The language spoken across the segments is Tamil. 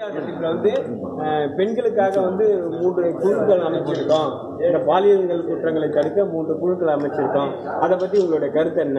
சட்டத்தில் வந்து அஹ், பெண்களுக்காக வந்து மூன்று குழுக்கள் அமைச்சிருக்கோம் இந்த பாலியல் குற்றங்களை தடுக்க மூன்று குழுக்கள் அமைச்சிருக்கோம் அதை பத்தி உங்களுடைய கருத்து என்ன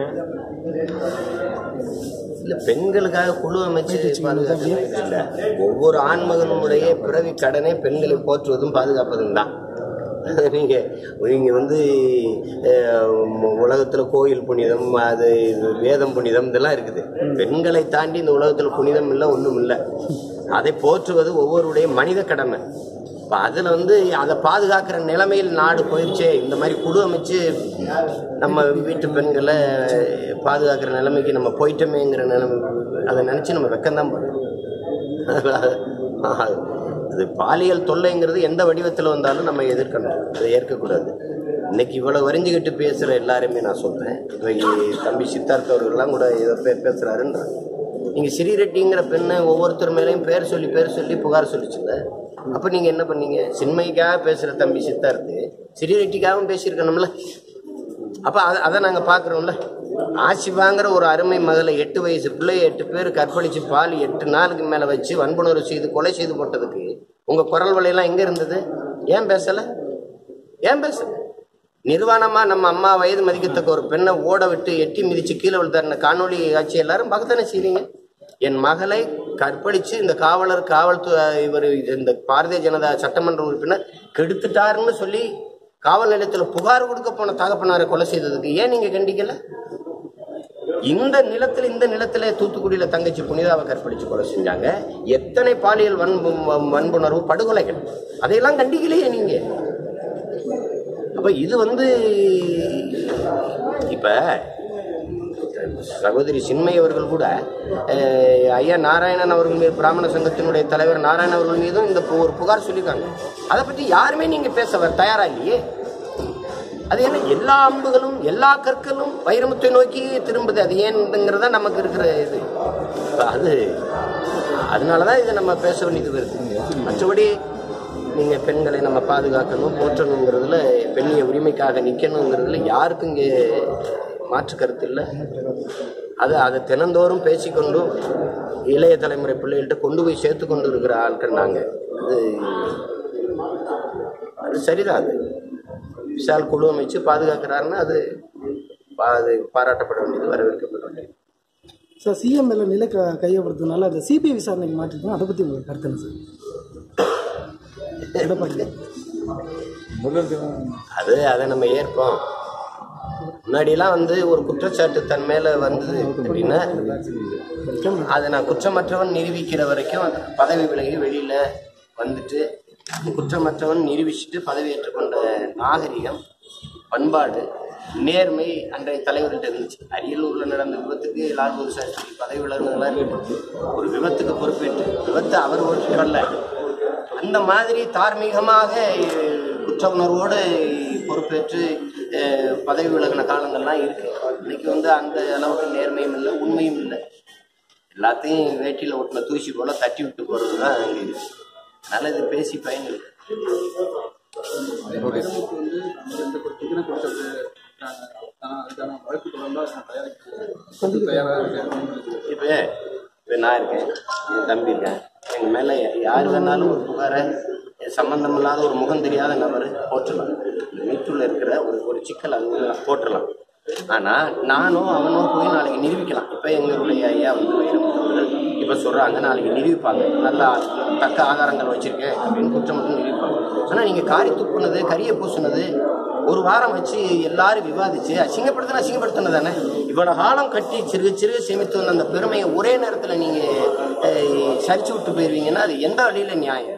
இல்ல பெண்களுக்காக குழு அமைச்சு பாதுகாக்கிறது இல்ல ஒவ்வொரு ஆண்மகனுடைய பிறவி கடனே பெண்களை போற்றுவதும் பாதுகாப்பதும் தான் நீங்க நீங்க வந்து அஹ், உலகத்துல கோயில் புனிதம் அது இது வேதம் புனிதம் இதெல்லாம் இருக்குது பெண்களை தாண்டி இந்த உலகத்துல புனிதம் இல்லை ஒண்ணும் இல்லை அதை போற்றுவது ஒவ்வொருடைய மனித கடமை இப்போ அதில் வந்து அதை பாதுகாக்கிற நிலைமையில் நாடு போயிடுச்சே இந்த மாதிரி குழு அமைச்சு நம்ம வீட்டு பெண்களை பாதுகாக்கிற நிலைமைக்கு நம்ம போயிட்டோமேங்கிற நிலைமை அதை நினச்சி நம்ம வெக்கம்தான் பண்ணுறோம் இது பாலியல் தொல்லைங்கிறது எந்த வடிவத்தில் வந்தாலும் நம்ம எதிர்க்கணும் அதை ஏற்கக்கூடாது இன்னைக்கு இவ்வளோ வரிஞ்சுக்கிட்டு பேசுகிற எல்லாருமே நான் சொல்கிறேன் இப்போ தம்பி சித்தார்த் அவர்கள்லாம் கூட இதை பே பேசுகிறாருன்றாங்க நீங்கள் ஸ்ரீரெட்டிங்கிற பெண்ணை ஒவ்வொருத்தர் மேலேயும் பேர் சொல்லி பேர் சொல்லி புகார் சொல்லிச்சுங்க அப்போ நீங்கள் என்ன பண்ணீங்க சின்மைக்காக பேசுகிற தம்பி சித்தார்த்து ஸ்ரீரெட்டிக்காகவும் பேசியிருக்கணும்ல அப்போ அதை அதை நாங்கள் பார்க்குறோம்ல ஆசிபாங்கிற ஒரு அருமை மகளை எட்டு வயசு பிள்ளைய எட்டு பேர் கற்பழித்து பால் எட்டு நாளுக்கு மேலே வச்சு வன்புணர்வு செய்து கொலை செய்து போட்டதுக்கு உங்கள் குரல் வலையெல்லாம் எங்கே இருந்தது ஏன் பேசலை ஏன் பேசல நிர்வாணமாக நம்ம அம்மா வயது மதிக்கத்தக்க ஒரு பெண்ணை ஓட விட்டு எட்டி மிதித்து கீழே விழுத்தாருன காணொலி காட்சி எல்லாரும் பார்க்கத்தானே செய்றீங்க என் மகளை கற்பழித்து இந்த காவலர் காவல்துறை இவர் இந்த பாரதிய ஜனதா சட்டமன்ற உறுப்பினர் கெடுத்துட்டாருன்னு சொல்லி காவல் நிலையத்தில் புகார் கொடுக்க போன தகப்பனாரை கொலை செய்ததுக்கு ஏன் நீங்கள் கண்டிக்கல இந்த நிலத்தில் இந்த நிலத்திலே தூத்துக்குடியில தங்கச்சி புனிதாவை கற்பழிச்சு கொலை செஞ்சாங்க எத்தனை பாலியல் வன்பு வன்புணர்வு படுகொலைகள் அதையெல்லாம் கண்டிக்கலையே நீங்க அப்ப இது வந்து இப்ப சகோதரி சின்மை அவர்கள் கூட அஹ், ஐயா நாராயணன் அவர்கள் மீது பிராமண சங்கத்தினுடைய தலைவர் நாராயணன் அவர்கள் மீதும் இந்த பு- ஒரு புகார் சொல்லியிருக்காங்க அதை பற்றி யாருமே நீங்க பேச வர தயாரா இல்லையே அது என்ன எல்லா அம்புகளும் எல்லா கற்களும் வைரமுத்தை நோக்கி திரும்புது அது ஏன்ங்கிறதா நமக்கு இருக்கிற இது இப்ப அது அதனாலதான் இதை நம்ம பேச வேண்டியது வருது மற்றபடி நீங்க பெண்களை நம்ம பாதுகாக்கணும் போற்றணுங்கிறதுல பெண்ணிய உரிமைக்காக நிக்கணுங்கிறதுல யாருக்கும் இங்கே மாற்று கருத்து இல்லை அது அதை தினந்தோறும் பேசிக்கொண்டும் இளைய தலைமுறை பிள்ளைகள்கிட்ட கொண்டு போய் சேர்த்து கொண்டு இருக்கிற ஆட்கள் நாங்கள் அது அது சரிதான் அது விஷால் குழு அமைச்சு பாதுகாக்கிறாருன்னா அது பா- அது பாராட்டப்பட வேண்டியது வரவேற்கப்பட வேண்டியது சார் சிஎம் மேல நிலை க- கையப்படுத்துனால அந்த சிபிஐ விசாரணைக்கு மாற்றிருக்கோம் அதை பற்றி உங்களுக்கு கருத்து என்ன சார் எடப்பாடி அது அதை நம்ம ஏற்போம் முன்னாடியெல்லாம் வந்து ஒரு குற்றச்சாட்டு தன் மேல வந்தது அப்படின்னா அதை நான் குற்றமற்றவன் நிரூபிக்கிற வரைக்கும் பதவி விலகி வெளியில வந்துட்டு குற்றமற்றவன் நிரூபிச்சுட்டு பதவி ஏற்றுக்கொண்ட நாகரிகம் பண்பாடு நேர்மை அன்றைய தலைவர்கிட்ட இருந்துச்சு அரியலூர்ல நடந்த விபத்துக்கு லால்பூர் சாஸ்திரி பதவி விலகுனதெல்லாம் இருக்கட்டும் ஒரு விபத்துக்கு பொறுப்பேற்று விபத்து அவர் பொறுப்பேறல அந்த மாதிரி தார்மீகமாக அஹ், குற்ற உணர்வோடு பொறுப்பேற்று அஹ், பதவி விலகின காலங்கள்லாம் இருக்கு இன்னைக்கு வந்து அந்த அளவுக்கு நேர்மையும் இல்லை உண்மையும் இல்லை எல்லாத்தையும் வேட்டியில் ஒட்டின தூசி போல தட்டி விட்டு போறது தான் அங்கே இருக்கு அதனால இது பேசி பயன் இல்லை இப்போ இப்போ நான் இருக்கேன் என் தம்பி இருக்கேன் எங்கள் மேலே யார் வேணாலும் ஒரு புகாரை சம்பந்தம் இல்லாத ஒரு முகம் தெரியாத நபர் போற்றலாம் இந்த மீட்டுள்ள இருக்கிற ஒரு ஒரு சிக்கல் அது போற்றலாம் ஆனால் நானும் அவனும் போய் நாளைக்கு நிரூபிக்கலாம் இப்போ எங்களுடைய ஐயா வந்து வைரமுத்து அவர்கள் இப்போ சொல்கிறாங்க நாளைக்கு நிரூபிப்பாங்க நல்லா தக்க ஆதாரங்கள் வச்சுருக்கேன் அப்படின்னு குற்றம் மட்டும் நிரூபிப்பாங்க ஆனால் நீங்கள் காரி துப்புனது கரியை பூசுனது ஒரு வாரம் வச்சு எல்லாரும் விவாதிச்சு அசிங்கப்படுத்தின அசிங்கப்படுத்தின தானே இவ்வளவு காலம் கட்டி சிறுக சிறுக சேமித்து வந்த அந்த பெருமையை ஒரே நேரத்தில் நீங்கள் சரிச்சு விட்டு போயிருவீங்கன்னா அது எந்த வழியில் நியாயம்